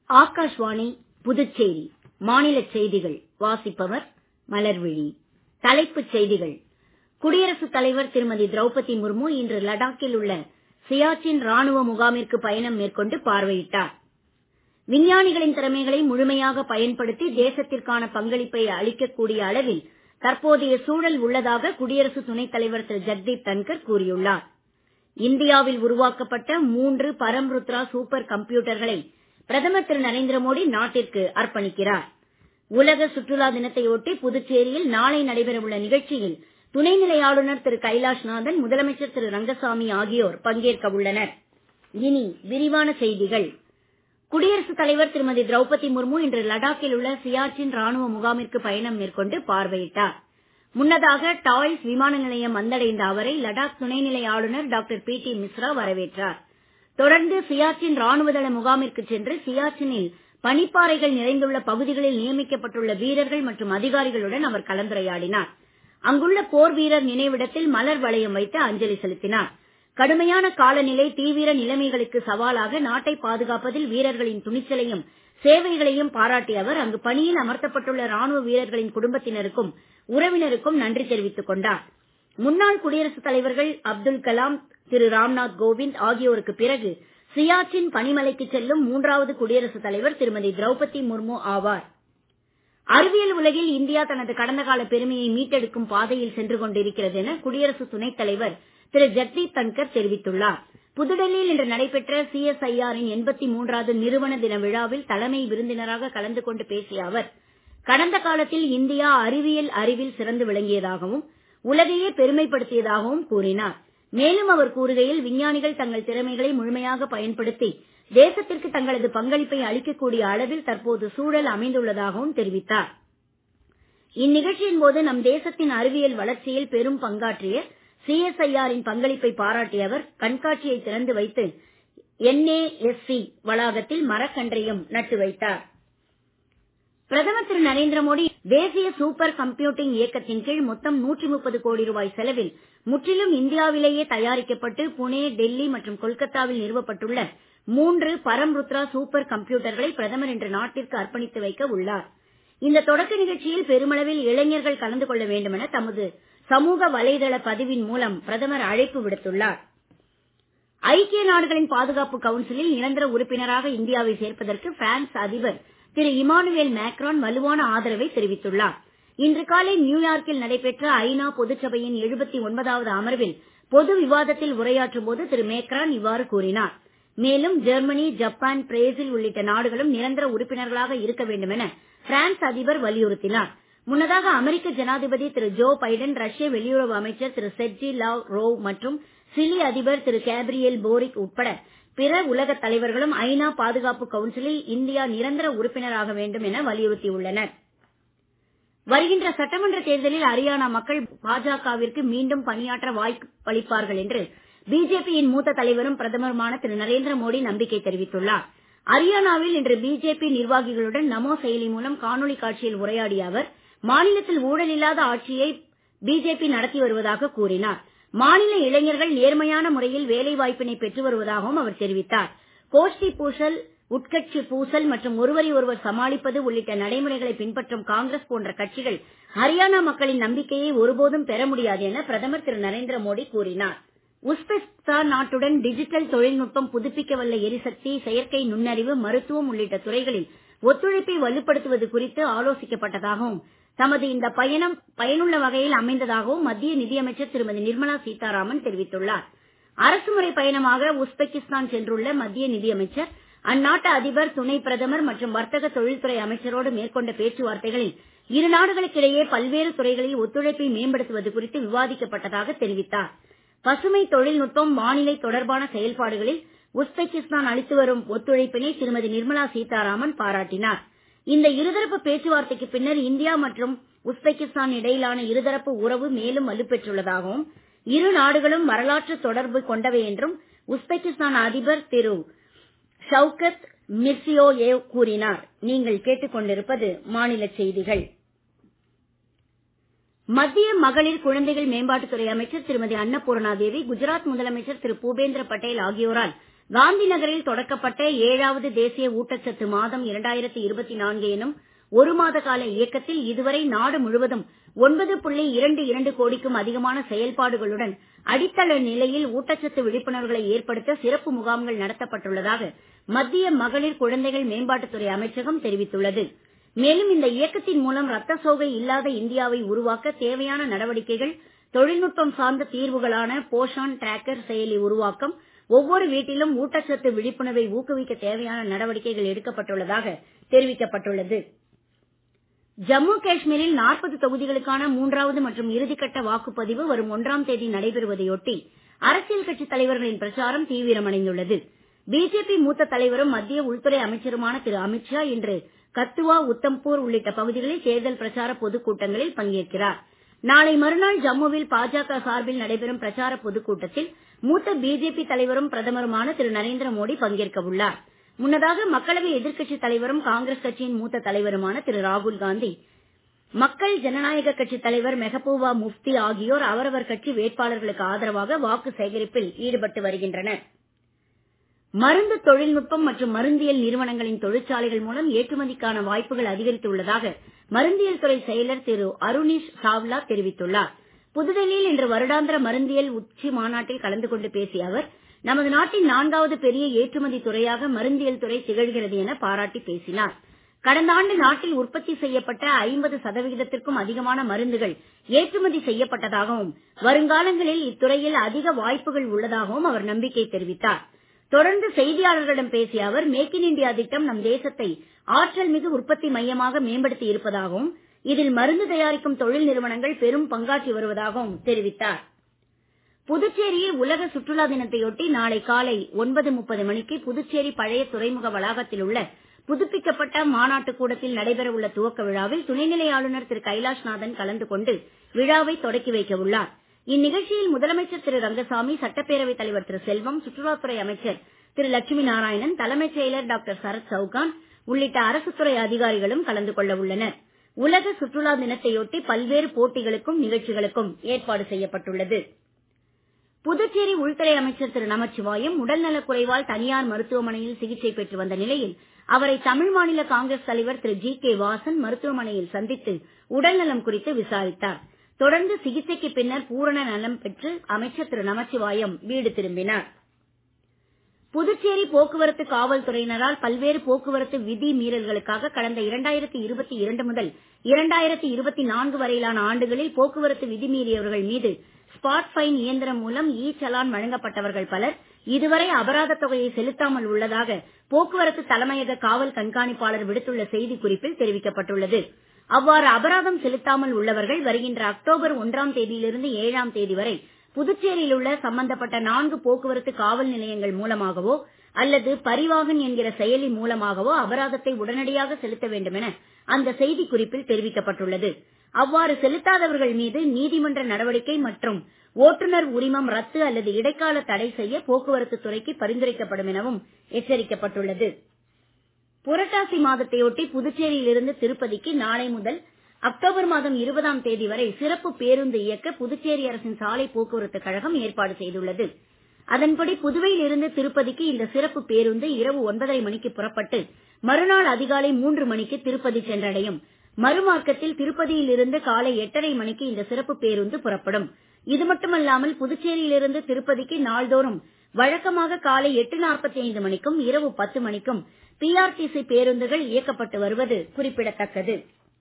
ஆகாஷ்வாணி புதுச்சேரி மாநிலச் செய்திகள் வாசிப்பவர் மலர்விழி தலைப்புச் செய்திகள் குடியரசுத் தலைவர் திருமதி திரௌபதி முர்மு இன்று லடாக்கில் உள்ள சியாச்சின் ராணுவ முகாமிற்கு பயணம் மேற்கொண்டு பார்வையிட்டார் விஞ்ஞானிகளின் திறமைகளை முழுமையாக பயன்படுத்தி தேசத்திற்கான பங்களிப்பை அளிக்கக்கூடிய அளவில் தற்போதைய சூழல் உள்ளதாக குடியரசு துணைத் தலைவர் திரு ஜக்தீப் தன்கர் கூறியுள்ளார் இந்தியாவில் உருவாக்கப்பட்ட மூன்று பரம்ருத்ரா சூப்பர் கம்ப்யூட்டர்களை பிரதமர் திரு நரேந்திர மோடி நாட்டிற்கு அர்ப்பணிக்கிறார் உலக சுற்றுலா தினத்தை ஒட்டி புதுச்சேரியில் நாளை நடைபெறவுள்ள நிகழ்ச்சியில் துணைநிலை ஆளுநர் திரு கைலாஷ்நாதன் முதலமைச்சர் திரு ரங்கசாமி ஆகியோர் பங்கேற்க உள்ளனர் இனி விரிவான செய்திகள் குடியரசுத் தலைவர் திருமதி திரௌபதி முர்மு இன்று லடாக்கில் உள்ள சியாச்சின் ராணுவ முகாமிற்கு பயணம் மேற்கொண்டு பார்வையிட்டார் முன்னதாக டாய்ஸ் விமான நிலையம் வந்தடைந்த அவரை லடாக் துணைநிலை ஆளுநர் டாக்டர் பி டி மிஸ்ரா வரவேற்றார் தொடர்ந்து சியாச்சின் ராணுவ தள முகாமிற்கு சென்று சியாச்சினில் பனிப்பாறைகள் நிறைந்துள்ள பகுதிகளில் நியமிக்கப்பட்டுள்ள வீரர்கள் மற்றும் அதிகாரிகளுடன் அவர் கலந்துரையாடினார் அங்குள்ள போர் வீரர் நினைவிடத்தில் மலர் வளையம் வைத்து அஞ்சலி செலுத்தினார் கடுமையான காலநிலை தீவிர நிலைமைகளுக்கு சவாலாக நாட்டை பாதுகாப்பதில் வீரர்களின் துணிச்சலையும் சேவைகளையும் பாராட்டிய அவர் அங்கு பணியில் அமர்த்தப்பட்டுள்ள ராணுவ வீரர்களின் குடும்பத்தினருக்கும் உறவினருக்கும் நன்றி தெரிவித்துக் கொண்டார் முன்னாள் குடியரசுத் தலைவர்கள் அப்துல் கலாம் திரு ராம்நாத் கோவிந்த் ஆகியோருக்கு பிறகு சியாச்சின் பனிமலைக்கு செல்லும் மூன்றாவது குடியரசுத் தலைவர் திருமதி திரௌபதி முர்மு ஆவார் அறிவியல் உலகில் இந்தியா தனது கடந்த கால பெருமையை மீட்டெடுக்கும் பாதையில் சென்று கொண்டிருக்கிறது என குடியரசு துணைத் தலைவர் திரு ஜக்தீப் தன்கர் தெரிவித்துள்ளார் புதுடெல்லியில் இன்று நடைபெற்ற சிஎஸ்ஐஆரின் எண்பத்தி மூன்றாவது நிறுவன தின விழாவில் தலைமை விருந்தினராக கலந்து கொண்டு பேசிய அவர் கடந்த காலத்தில் இந்தியா அறிவியல் அறிவில் சிறந்து விளங்கியதாகவும் உலகையே பெருமைப்படுத்தியதாகவும் கூறினார் மேலும் அவர் கூறுகையில் விஞ்ஞானிகள் தங்கள் திறமைகளை முழுமையாக பயன்படுத்தி தேசத்திற்கு தங்களது பங்களிப்பை அளிக்கக்கூடிய அளவில் தற்போது சூழல் அமைந்துள்ளதாகவும் தெரிவித்தார் இந்நிகழ்ச்சியின் போது நம் தேசத்தின் அறிவியல் வளர்ச்சியில் பெரும் பங்காற்றிய சிஎஸ்ஐஆரின் பங்களிப்பை பாராட்டிய அவர் கண்காட்சியை திறந்து வைத்து என்ஏஎஸ்சி வளாகத்தில் மரக்கன்றையும் நட்டு வைத்தார் பிரதமர் திரு நரேந்திர மோடி தேசிய சூப்பர் கம்ப்யூட்டிங் இயக்கத்தின் கீழ் மொத்தம் நூற்றி முப்பது கோடி ரூபாய் செலவில் முற்றிலும் இந்தியாவிலேயே தயாரிக்கப்பட்டு புனே டெல்லி மற்றும் கொல்கத்தாவில் நிறுவப்பட்டுள்ள மூன்று பரம்ருத்ரா சூப்பர் கம்ப்யூட்டர்களை பிரதமர் இன்று நாட்டிற்கு அர்ப்பணித்து வைக்க உள்ளார் இந்த தொடக்க நிகழ்ச்சியில் பெருமளவில் இளைஞர்கள் கலந்து கொள்ள வேண்டும் என தமது சமூக வலைதள பதிவின் மூலம் பிரதமர் அழைப்பு விடுத்துள்ளார் ஐக்கிய நாடுகளின் பாதுகாப்பு கவுன்சிலில் நிரந்தர உறுப்பினராக இந்தியாவை சேர்ப்பதற்கு பிரான்ஸ் அதிபர் திரு இமானுவேல் மேக்ரான் வலுவான ஆதரவை தெரிவித்துள்ளார் இன்று காலை நியூயார்க்கில் நடைபெற்ற ஐநா பொதுச்சபையின் எழுபத்தி ஒன்பதாவது அமர்வில் பொது விவாதத்தில் உரையாற்றும் போது திரு மேக்ரான் இவ்வாறு கூறினார் மேலும் ஜெர்மனி ஜப்பான் பிரேசில் உள்ளிட்ட நாடுகளும் நிரந்தர உறுப்பினர்களாக இருக்க வேண்டும் என பிரான்ஸ் அதிபர் வலியுறுத்தினார் முன்னதாக அமெரிக்க ஜனாதிபதி திரு ஜோ பைடன் ரஷ்ய வெளியுறவு அமைச்சர் திரு செர்ஜி லாவ் ரோவ் மற்றும் சிலி அதிபர் திரு கேப்ரியல் போரிக் உட்பட பிற உலக தலைவர்களும் ஐநா பாதுகாப்பு கவுன்சிலில் இந்தியா நிரந்தர உறுப்பினராக வேண்டும் என வலியுறுத்தியுள்ளனர் வருகின்ற சட்டமன்ற தேர்தலில் ஹரியானா மக்கள் பாஜகவிற்கு மீண்டும் பணியாற்ற வாய்ப்பளிப்பார்கள் என்று பிஜேபியின் மூத்த தலைவரும் பிரதமருமான திரு நரேந்திர மோடி நம்பிக்கை தெரிவித்துள்ளார் ஹரியானாவில் இன்று பிஜேபி நிர்வாகிகளுடன் நமோ செயலி மூலம் காணொளி காட்சியில் உரையாடிய அவர் மாநிலத்தில் ஊழல் இல்லாத ஆட்சியை பிஜேபி நடத்தி வருவதாக கூறினார் மாநில இளைஞர்கள் நேர்மையான முறையில் வேலை வாய்ப்பினை பெற்று வருவதாகவும் அவர் தெரிவித்தார் கோஷ்டி பூசல் உட்கட்சி பூசல் மற்றும் ஒருவரை ஒருவர் சமாளிப்பது உள்ளிட்ட நடைமுறைகளை பின்பற்றும் காங்கிரஸ் போன்ற கட்சிகள் ஹரியானா மக்களின் நம்பிக்கையை ஒருபோதும் பெற முடியாது என பிரதமர் திரு நரேந்திர மோடி கூறினார் உஸ்பெகிஸ்தான் நாட்டுடன் டிஜிட்டல் தொழில்நுட்பம் புதுப்பிக்கவல்ல எரிசக்தி செயற்கை நுண்ணறிவு மருத்துவம் உள்ளிட்ட துறைகளில் ஒத்துழைப்பை வலுப்படுத்துவது குறித்து ஆலோசிக்கப்பட்டதாகவும் தமது இந்த பயணம் பயனுள்ள வகையில் அமைந்ததாகவும் மத்திய நிதியமைச்சர் திருமதி நிர்மலா சீதாராமன் தெரிவித்துள்ளார் அரசுமுறை பயணமாக உஸ்பெகிஸ்தான் சென்றுள்ள மத்திய நிதியமைச்சர் அந்நாட்டு அதிபர் துணை பிரதமர் மற்றும் வர்த்தக தொழில்துறை அமைச்சரோடு மேற்கொண்ட பேச்சுவார்த்தைகளில் இரு நாடுகளுக்கிடையே பல்வேறு துறைகளில் ஒத்துழைப்பை மேம்படுத்துவது குறித்து விவாதிக்கப்பட்டதாக தெரிவித்தார் பசுமை தொழில்நுட்பம் வானிலை தொடர்பான செயல்பாடுகளில் உஸ்பெகிஸ்தான் அளித்து வரும் ஒத்துழைப்பினை திருமதி நிர்மலா சீதாராமன் பாராட்டினார் இந்த இருதரப்பு பேச்சுவார்த்தைக்கு பின்னர் இந்தியா மற்றும் உஸ்பெகிஸ்தான் இடையிலான இருதரப்பு உறவு மேலும் வலுப்பெற்றுள்ளதாகவும் இரு நாடுகளும் வரலாற்று தொடர்பு கொண்டவை என்றும் உஸ்பெகிஸ்தான் அதிபர் திரு ஷவுகத் மிர்சியோயேவ் கூறினார் நீங்கள் கேட்டுக்கொண்டிருப்பது மாநில செய்திகள் மத்திய மகளிர் குழந்தைகள் மேம்பாட்டுத்துறை அமைச்சர் திருமதி அன்னபூர்ணா தேவி குஜராத் முதலமைச்சர் திரு பூபேந்திர பட்டேல் ஆகியோரால் காந்தி நகரில் தொடக்கப்பட்ட ஏழாவது தேசிய ஊட்டச்சத்து மாதம் இரண்டாயிரத்தி இருபத்தி நான்கு எனும் ஒரு மாத கால இயக்கத்தில் இதுவரை நாடு முழுவதும் ஒன்பது புள்ளி இரண்டு இரண்டு கோடிக்கும் அதிகமான செயல்பாடுகளுடன் அடித்தள நிலையில் ஊட்டச்சத்து விழிப்புணர்வுகளை ஏற்படுத்த சிறப்பு முகாம்கள் நடத்தப்பட்டுள்ளதாக மத்திய மகளிர் குழந்தைகள் மேம்பாட்டுத்துறை அமைச்சகம் தெரிவித்துள்ளது மேலும் இந்த இயக்கத்தின் மூலம் ரத்த சோகை இல்லாத இந்தியாவை உருவாக்க தேவையான நடவடிக்கைகள் தொழில்நுட்பம் சார்ந்த தீர்வுகளான போஷான் டிராக்கர் செயலி உருவாக்கம் ஒவ்வொரு வீட்டிலும் ஊட்டச்சத்து விழிப்புணர்வை ஊக்குவிக்க தேவையான நடவடிக்கைகள் எடுக்கப்பட்டுள்ளதாக தெரிவிக்கப்பட்டுள்ளது ஜம்மு காஷ்மீரில் நாற்பது தொகுதிகளுக்கான மூன்றாவது மற்றும் இறுதிக்கட்ட வாக்குப்பதிவு வரும் ஒன்றாம் தேதி நடைபெறுவதையொட்டி அரசியல் கட்சித் தலைவர்களின் பிரச்சாரம் தீவிரமடைந்துள்ளது பிஜேபி மூத்த தலைவரும் மத்திய உள்துறை அமைச்சருமான திரு அமித்ஷா இன்று கத்துவா உத்தம்பூர் உள்ளிட்ட பகுதிகளில் தேர்தல் பிரச்சார பொதுக்கூட்டங்களில் பங்கேற்கிறார் நாளை மறுநாள் ஜம்முவில் பாஜக சார்பில் நடைபெறும் பிரச்சார பொதுக்கூட்டத்தில் மூத்த பிஜேபி தலைவரும் பிரதமருமான திரு நரேந்திர மோடி பங்கேற்க உள்ளார் முன்னதாக மக்களவை எதிர்க்கட்சித் தலைவரும் காங்கிரஸ் கட்சியின் மூத்த தலைவருமான திரு ராகுல் காந்தி மக்கள் ஜனநாயக கட்சித் தலைவர் மெஹபூபா முஃப்தி ஆகியோர் அவரவர் கட்சி வேட்பாளர்களுக்கு ஆதரவாக வாக்கு சேகரிப்பில் ஈடுபட்டு வருகின்றனர் மருந்து தொழில்நுட்பம் மற்றும் மருந்தியல் நிறுவனங்களின் தொழிற்சாலைகள் மூலம் ஏற்றுமதிக்கான வாய்ப்புகள் அதிகரித்துள்ளதாக மருந்தியல் துறை செயலர் திரு அருணீஷ் சாவ்லா தெரிவித்துள்ளார் புதுடெல்லியில் இன்று வருடாந்திர மருந்தியல் உச்சி மாநாட்டில் கலந்து கொண்டு பேசிய அவர் நமது நாட்டின் நான்காவது பெரிய ஏற்றுமதி துறையாக மருந்தியல் துறை திகழ்கிறது என பாராட்டி பேசினார் கடந்த ஆண்டு நாட்டில் உற்பத்தி செய்யப்பட்ட ஐம்பது சதவிகிதத்திற்கும் அதிகமான மருந்துகள் ஏற்றுமதி செய்யப்பட்டதாகவும் வருங்காலங்களில் இத்துறையில் அதிக வாய்ப்புகள் உள்ளதாகவும் அவர் நம்பிக்கை தெரிவித்தார் தொடர்ந்து செய்தியாளர்களிடம் பேசிய அவர் மேக் இன் இண்டியா திட்டம் நம் தேசத்தை ஆற்றல் மிகு உற்பத்தி மையமாக மேம்படுத்தி இருப்பதாகவும் இதில் மருந்து தயாரிக்கும் தொழில் நிறுவனங்கள் பெரும் பங்காற்றி வருவதாகவும் தெரிவித்தார் புதுச்சேரியில் உலக சுற்றுலா தினத்தையொட்டி நாளை காலை ஒன்பது முப்பது மணிக்கு புதுச்சேரி பழைய துறைமுக வளாகத்தில் உள்ள புதுப்பிக்கப்பட்ட மாநாட்டு கூடத்தில் நடைபெற உள்ள துவக்க விழாவில் துணைநிலை ஆளுநர் திரு கைலாஷ்நாதன் கலந்து கொண்டு விழாவை தொடக்கி வைக்க உள்ளார் இந்நிகழ்ச்சியில் முதலமைச்சர் திரு ரங்கசாமி சட்டப்பேரவைத் தலைவர் திரு செல்வம் சுற்றுலாத்துறை அமைச்சர் திரு லட்சுமி நாராயணன் தலைமைச் செயலர் டாக்டர் சரத் சவுகான் உள்ளிட்ட அரசுத்துறை அதிகாரிகளும் கலந்து கொள்ள உள்ளனர் உலக சுற்றுலா தினத்தையொட்டி பல்வேறு போட்டிகளுக்கும் நிகழ்ச்சிகளுக்கும் ஏற்பாடு செய்யப்பட்டுள்ளது புதுச்சேரி உள்துறை அமைச்சர் திரு நமச்சிவாயம் உடல்நலக் குறைவால் தனியார் மருத்துவமனையில் சிகிச்சை பெற்று வந்த நிலையில் அவரை தமிழ் மாநில காங்கிரஸ் தலைவர் திரு ஜி கே வாசன் மருத்துவமனையில் சந்தித்து உடல்நலம் குறித்து விசாரித்தார் தொடர்ந்து சிகிச்சைக்கு பின்னர் பூரண நலம் பெற்று அமைச்சர் திரு நமச்சிவாயம் வீடு திரும்பினார் புதுச்சேரி போக்குவரத்து காவல்துறையினரால் பல்வேறு போக்குவரத்து விதி மீறல்களுக்காக கடந்த இரண்டாயிரத்தி இருபத்தி இரண்டு முதல் இரண்டாயிரத்தி இருபத்தி நான்கு வரையிலான ஆண்டுகளில் போக்குவரத்து விதி மீறியவர்கள் மீது ஸ்பாட் ஃபைன் இயந்திரம் மூலம் இ சலான் வழங்கப்பட்டவர்கள் பலர் இதுவரை அபராத தொகையை செலுத்தாமல் உள்ளதாக போக்குவரத்து தலைமையக காவல் கண்காணிப்பாளர் விடுத்துள்ள செய்திக் குறிப்பில் தெரிவிக்கப்பட்டுள்ளது அவ்வாறு அபராதம் செலுத்தாமல் உள்ளவர்கள் வருகின்ற அக்டோபர் ஒன்றாம் தேதியிலிருந்து ஏழாம் தேதி வரை புதுச்சேரியில் உள்ள சம்பந்தப்பட்ட நான்கு போக்குவரத்து காவல் நிலையங்கள் மூலமாகவோ அல்லது பரிவாகன் என்கிற செயலி மூலமாகவோ அபராதத்தை உடனடியாக செலுத்த வேண்டும் என அந்த செய்திக் குறிப்பில் தெரிவிக்கப்பட்டுள்ளது அவ்வாறு செலுத்தாதவர்கள் மீது நீதிமன்ற நடவடிக்கை மற்றும் ஓட்டுநர் உரிமம் ரத்து அல்லது இடைக்கால தடை செய்ய போக்குவரத்து துறைக்கு பரிந்துரைக்கப்படும் எனவும் எச்சரிக்கப்பட்டுள்ளது புரட்டாசி மாதத்தையொட்டி புதுச்சேரியிலிருந்து திருப்பதிக்கு நாளை முதல் அக்டோபர் மாதம் இருபதாம் தேதி வரை சிறப்பு பேருந்து இயக்க புதுச்சேரி அரசின் சாலை போக்குவரத்து கழகம் ஏற்பாடு செய்துள்ளது அதன்படி புதுவையில் இருந்து திருப்பதிக்கு இந்த சிறப்பு பேருந்து இரவு ஒன்பதரை மணிக்கு புறப்பட்டு மறுநாள் அதிகாலை மூன்று மணிக்கு திருப்பதி சென்றடையும் மறுமார்க்கத்தில் திருப்பதியில் இருந்து காலை எட்டரை மணிக்கு இந்த சிறப்பு பேருந்து புறப்படும் இது மட்டுமல்லாமல் புதுச்சேரியிலிருந்து திருப்பதிக்கு நாள்தோறும் வழக்கமாக காலை எட்டு நாற்பத்தி ஐந்து மணிக்கும் இரவு பத்து மணிக்கும் பிஆர்டிசி பேருந்துகள் இயக்கப்பட்டு வருவது குறிப்பிடத்தக்கது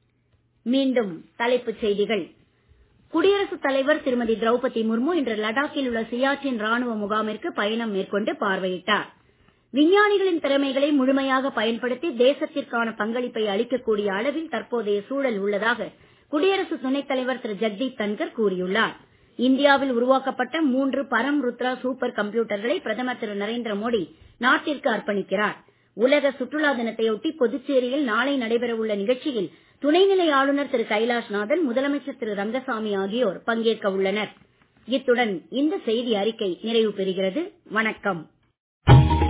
மீண்டும் தலைப்புச் செய்திகள் குடியரசுத் தலைவர் திருமதி திரௌபதி முர்மு இன்று லடாக்கில் உள்ள சியாச்சின் ராணுவ முகாமிற்கு பயணம் மேற்கொண்டு பார்வையிட்டார் விஞ்ஞானிகளின் திறமைகளை முழுமையாக பயன்படுத்தி தேசத்திற்கான பங்களிப்பை அளிக்கக்கூடிய அளவில் தற்போதைய சூழல் உள்ளதாக குடியரசு துணைத் தலைவர் திரு ஜெக்தீப் தன்கர் கூறியுள்ளார் இந்தியாவில் உருவாக்கப்பட்ட மூன்று பரம் ருத்ரா சூப்பர் கம்ப்யூட்டர்களை பிரதமர் திரு நரேந்திர மோடி நாட்டிற்கு அர்ப்பணிக்கிறார் உலக சுற்றுலா தினத்தையொட்டி புதுச்சேரியில் நாளை நடைபெற உள்ள நிகழ்ச்சியில் துணைநிலை ஆளுநர் திரு கைலாஷ்நாதன் முதலமைச்சர் திரு ரங்கசாமி ஆகியோர் பங்கேற்க உள்ளனர் இத்துடன் இந்த செய்தி அறிக்கை நிறைவு பெறுகிறது வணக்கம்